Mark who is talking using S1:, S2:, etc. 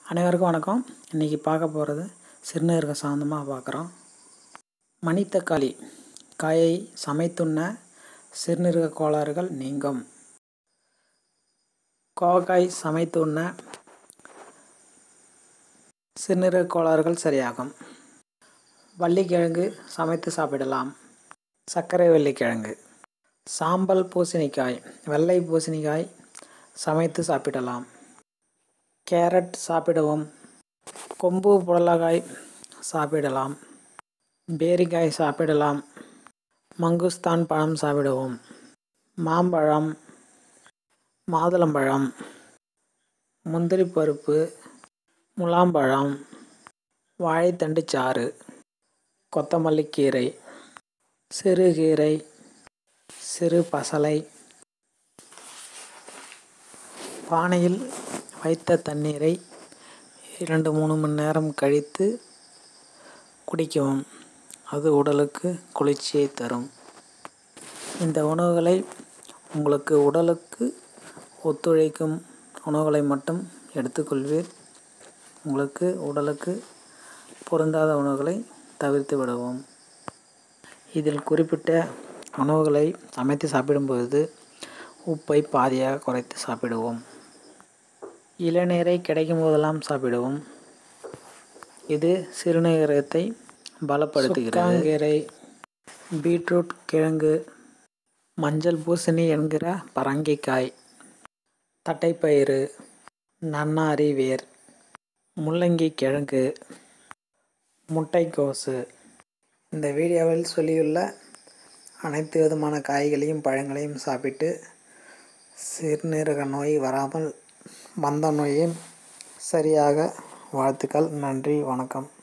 S1: அனைவருக்கும் வணக்கம் இன்றைக்கி பார்க்க போகிறது சிறுநீரக சம்மந்தமாக பார்க்குறோம் மணித்தக்காளி காயை சமைத்துண்ண சிறுநீரக கோளாறுகள் நீங்கும் கோவக்காய் சமைத்து உண்ண சிறுநீரக கோளாறுகள் சரியாகும் வள்ளிக்கிழங்கு சமைத்து சாப்பிடலாம் சர்க்கரை வள்ளிக்கிழங்கு சாம்பல் பூசணிக்காய் வெள்ளை பூசணிக்காய் சமைத்து சாப்பிடலாம் கேரட் சாப்பிடவும் கொம்பு புடலங்காய் சாப்பிடலாம் பேரிக்காய் சாப்பிடலாம் மங்குஸ்தான் பழம் சாப்பிடவும் மாம்பழம் மாதுளம்பழம் முந்திரி பருப்பு முலாம்பழம் வாழைத்தண்டு சாறு கொத்தமல்லி கீரை சிறுகீரை சிறு பசலை பானையில் வைத்த தண்ணீரை இரண்டு மூணு மணி நேரம் கழித்து குடிக்கவும் அது உடலுக்கு குளிர்ச்சியை தரும் இந்த உணவுகளை உங்களுக்கு உடலுக்கு ஒத்துழைக்கும் உணவுகளை மட்டும் எடுத்துக்கொள்வீர் உங்களுக்கு உடலுக்கு பொருந்தாத உணவுகளை தவிர்த்து விடவும் இதில் குறிப்பிட்ட உணவுகளை சமைத்து சாப்பிடும்பொழுது உப்பை பாதியாக குறைத்து சாப்பிடுவோம் இளநீரை கிடைக்கும் போதெல்லாம் சாப்பிடுவோம் இது சிறுநீரகத்தை பலப்படுத்துகிறது கீரை பீட்ரூட் கிழங்கு மஞ்சள் பூசணி என்கிற பரங்கிக்காய் தட்டைப்பயிறு நன்னாரி வேர் முள்ளங்கி கிழங்கு முட்டைக்கோசு இந்த வீடியோவில் சொல்லியுள்ள அனைத்து விதமான காய்களையும் பழங்களையும் சாப்பிட்டு சிறுநீரக நோய் வராமல் மந்த நோயும் சரியாக வாழ்த்துக்கள் நன்றி வணக்கம்